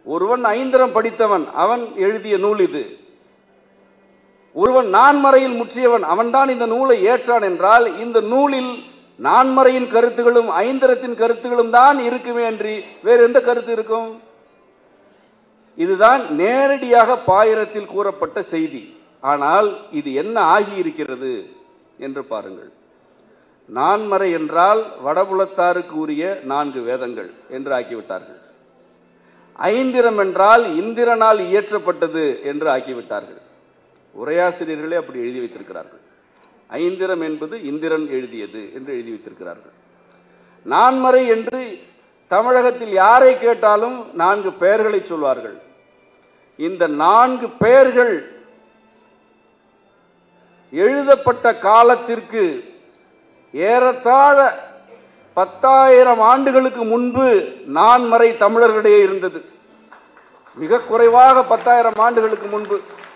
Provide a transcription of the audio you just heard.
ஒருவன் ஐந்திரம் படித்தவன் அவன் எழுதிய நூல் இது ஒருவன் நான்மறையில் முற்றியவன் அவன்தான் இந்த நூலை ஏற்றான் என்றால் இந்த நூலில் நான்மறையின் கருத்துகளும் ஐந்திரத்தின் கருத்துகளும் தான் இருக்குமே அன்றி வேறு எந்த கருத்து இருக்கும் இதுதான் நேரடியாக பாயிரத்தில் கூறப்பட்ட செய்தி ஆனால் இது என்ன ஆகியிருக்கிறது என்று பாருங்கள் நான்மறை என்றால் வடபுலத்தாருக்கு உரிய நான்கு வேதங்கள் என்று ஆக்கிவிட்டார்கள் ஐந்திரம் என்றால் இந்திரனால் இயற்றப்பட்டது என்று ஆக்கிவிட்டார்கள் உரையாசிரியர்களே அப்படி எழுதி வைத்திருக்கிறார்கள் ஐந்திரம் என்பது இந்திரன் எழுதியது என்று எழுதி வைத்திருக்கிறார்கள் நான்மறை என்று தமிழகத்தில் யாரை கேட்டாலும் நான்கு பெயர்களை சொல்வார்கள் இந்த நான்கு பெயர்கள் எழுதப்பட்ட காலத்திற்கு ஏறத்தாழ பத்தாயிரம் ஆண்டுகளுக்கு முன்பு நான்மறை தமிழர்களிடையே இருந்தது மிக குறைவாக பத்தாயிரம் ஆண்டுகளுக்கு முன்பு